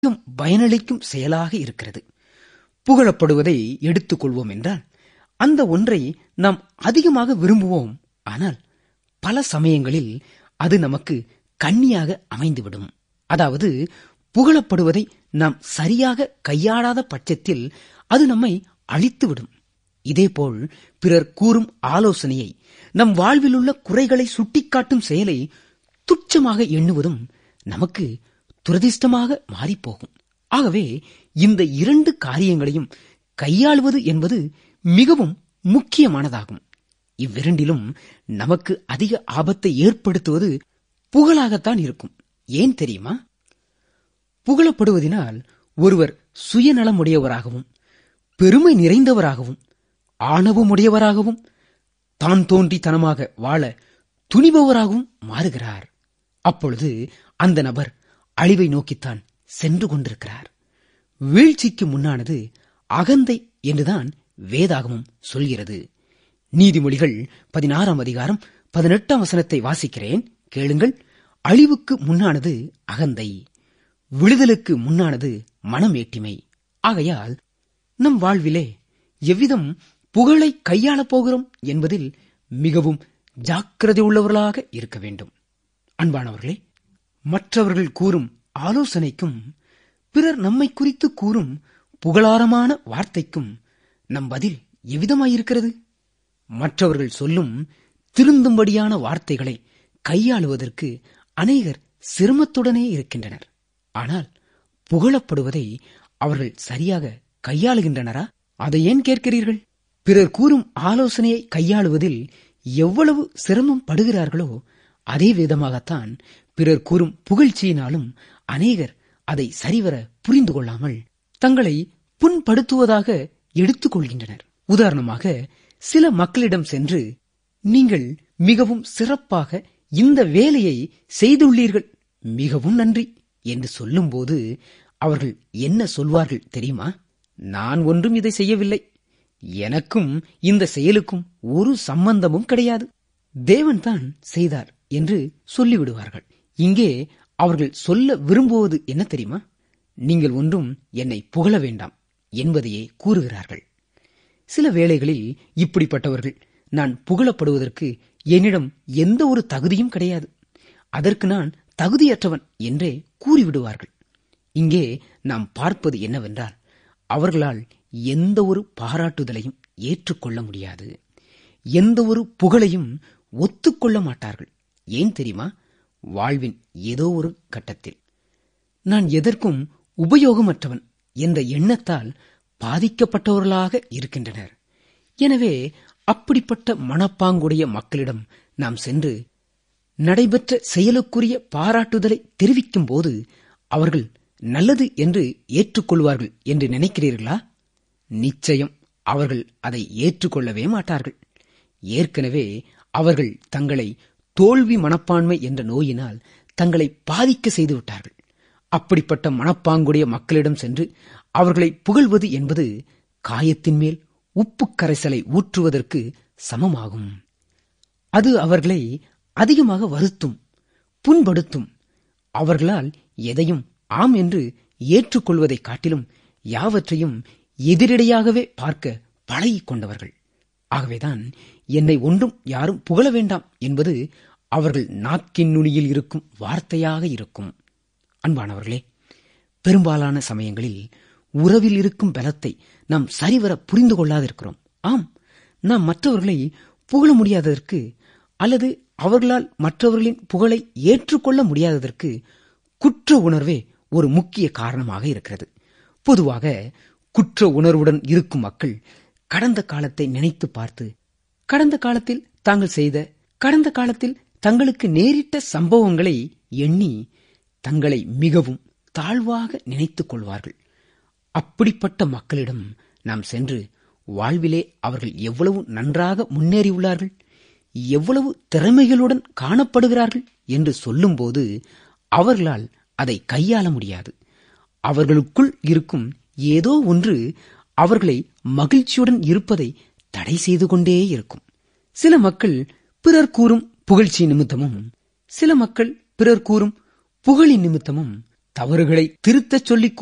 மிகவும் பயனளிக்கும் செயலாக இருக்கிறது புகழப்படுவதை எடுத்துக் கொள்வோம் என்றால் அந்த ஒன்றை நாம் அதிகமாக விரும்புவோம் ஆனால் பல சமயங்களில் அது நமக்கு கண்ணியாக அமைந்துவிடும் அதாவது புகழப்படுவதை நாம் சரியாக கையாளாத பட்சத்தில் அது நம்மை அழித்துவிடும் இதேபோல் பிறர் கூறும் ஆலோசனையை நம் வாழ்வில் உள்ள குறைகளை சுட்டிக்காட்டும் செயலை துச்சமாக எண்ணுவதும் நமக்கு துரதிர்ஷ்டமாக மாறிப்போகும் ஆகவே இந்த இரண்டு காரியங்களையும் கையாளுவது என்பது மிகவும் முக்கியமானதாகும் இவ்விரண்டிலும் நமக்கு அதிக ஆபத்தை ஏற்படுத்துவது புகழாகத்தான் இருக்கும் ஏன் தெரியுமா புகழப்படுவதினால் ஒருவர் சுயநலமுடையவராகவும் பெருமை நிறைந்தவராகவும் ஆணவமுடையவராகவும் தான் தோன்றித்தனமாக வாழ துணிபவராகவும் மாறுகிறார் அப்பொழுது அந்த நபர் அழிவை நோக்கித்தான் சென்று கொண்டிருக்கிறார் வீழ்ச்சிக்கு முன்னானது அகந்தை என்றுதான் வேதாகமும் சொல்கிறது நீதிமொழிகள் பதினாறாம் அதிகாரம் பதினெட்டாம் வசனத்தை வாசிக்கிறேன் கேளுங்கள் அழிவுக்கு முன்னானது அகந்தை விடுதலுக்கு முன்னானது மனமேட்டிமை ஆகையால் நம் வாழ்விலே எவ்விதம் புகழை கையாளப் போகிறோம் என்பதில் மிகவும் ஜாக்கிரதை உள்ளவர்களாக இருக்க வேண்டும் அன்பானவர்களே மற்றவர்கள் கூறும் ஆலோசனைக்கும் பிறர் நம்மை குறித்து கூறும் புகழாரமான வார்த்தைக்கும் நம் பதில் எவ்விதமாயிருக்கிறது மற்றவர்கள் சொல்லும் திருந்தும்படியான வார்த்தைகளை கையாளுவதற்கு அநேகர் சிரமத்துடனே இருக்கின்றனர் ஆனால் புகழப்படுவதை அவர்கள் சரியாக கையாளுகின்றனரா அதை ஏன் கேட்கிறீர்கள் பிறர் கூறும் ஆலோசனையை கையாளுவதில் எவ்வளவு சிரமம் படுகிறார்களோ அதே விதமாகத்தான் பிறர் கூறும் புகழ்ச்சியினாலும் அநேகர் அதை சரிவர புரிந்து கொள்ளாமல் தங்களை புண்படுத்துவதாக எடுத்துக் கொள்கின்றனர் உதாரணமாக சில மக்களிடம் சென்று நீங்கள் மிகவும் சிறப்பாக இந்த வேலையை செய்துள்ளீர்கள் மிகவும் நன்றி என்று சொல்லும்போது அவர்கள் என்ன சொல்வார்கள் தெரியுமா நான் ஒன்றும் இதை செய்யவில்லை எனக்கும் இந்த செயலுக்கும் ஒரு சம்பந்தமும் கிடையாது தேவன்தான் செய்தார் என்று சொல்லிவிடுவார்கள் இங்கே அவர்கள் சொல்ல விரும்புவது என்ன தெரியுமா நீங்கள் ஒன்றும் என்னை புகழ வேண்டாம் என்பதையே கூறுகிறார்கள் சில வேளைகளில் இப்படிப்பட்டவர்கள் நான் புகழப்படுவதற்கு என்னிடம் எந்த ஒரு தகுதியும் கிடையாது அதற்கு நான் தகுதியற்றவன் என்றே கூறிவிடுவார்கள் இங்கே நாம் பார்ப்பது என்னவென்றால் அவர்களால் எந்த ஒரு பாராட்டுதலையும் ஏற்றுக்கொள்ள முடியாது எந்த ஒரு புகழையும் ஒத்துக்கொள்ள மாட்டார்கள் ஏன் தெரியுமா வாழ்வின் ஏதோ ஒரு கட்டத்தில் நான் எதற்கும் உபயோகமற்றவன் என்ற எண்ணத்தால் பாதிக்கப்பட்டவர்களாக இருக்கின்றனர் எனவே அப்படிப்பட்ட மனப்பாங்குடைய மக்களிடம் நாம் சென்று நடைபெற்ற செயலுக்குரிய பாராட்டுதலை தெரிவிக்கும் போது அவர்கள் நல்லது என்று ஏற்றுக்கொள்வார்கள் என்று நினைக்கிறீர்களா நிச்சயம் அவர்கள் அதை ஏற்றுக்கொள்ளவே மாட்டார்கள் ஏற்கனவே அவர்கள் தங்களை தோல்வி மனப்பான்மை என்ற நோயினால் தங்களை பாதிக்க செய்துவிட்டார்கள் அப்படிப்பட்ட மனப்பாங்குடைய மக்களிடம் சென்று அவர்களை புகழ்வது என்பது காயத்தின் மேல் உப்பு கரைசலை ஊற்றுவதற்கு சமமாகும் அது அவர்களை அதிகமாக வருத்தும் புண்படுத்தும் அவர்களால் எதையும் ஆம் என்று ஏற்றுக்கொள்வதைக் காட்டிலும் யாவற்றையும் எதிரிடையாகவே பார்க்க பழகிக் கொண்டவர்கள் ஆகவேதான் என்னை ஒன்றும் யாரும் புகழ வேண்டாம் என்பது அவர்கள் நாக்கின் நுனியில் இருக்கும் வார்த்தையாக இருக்கும் அன்பானவர்களே பெரும்பாலான சமயங்களில் உறவில் இருக்கும் பலத்தை நாம் சரிவர புரிந்து கொள்ளாதிருக்கிறோம் ஆம் நாம் மற்றவர்களை புகழ முடியாததற்கு அல்லது அவர்களால் மற்றவர்களின் புகழை ஏற்றுக்கொள்ள முடியாததற்கு குற்ற உணர்வே ஒரு முக்கிய காரணமாக இருக்கிறது பொதுவாக குற்ற உணர்வுடன் இருக்கும் மக்கள் கடந்த காலத்தை நினைத்து பார்த்து கடந்த காலத்தில் தாங்கள் செய்த கடந்த காலத்தில் தங்களுக்கு நேரிட்ட சம்பவங்களை எண்ணி தங்களை மிகவும் தாழ்வாக நினைத்துக் கொள்வார்கள் அப்படிப்பட்ட மக்களிடம் நாம் சென்று வாழ்விலே அவர்கள் எவ்வளவு நன்றாக முன்னேறியுள்ளார்கள் எவ்வளவு திறமைகளுடன் காணப்படுகிறார்கள் என்று சொல்லும்போது அவர்களால் அதை கையாள முடியாது அவர்களுக்குள் இருக்கும் ஏதோ ஒன்று அவர்களை மகிழ்ச்சியுடன் இருப்பதை தடை செய்து கொண்டே இருக்கும் சில மக்கள் பிறர் கூறும் புகழ்ச்சி நிமித்தமும் சில மக்கள் பிறர் கூறும் புகழின் நிமித்தமும் தவறுகளை திருத்தச் சொல்லிக்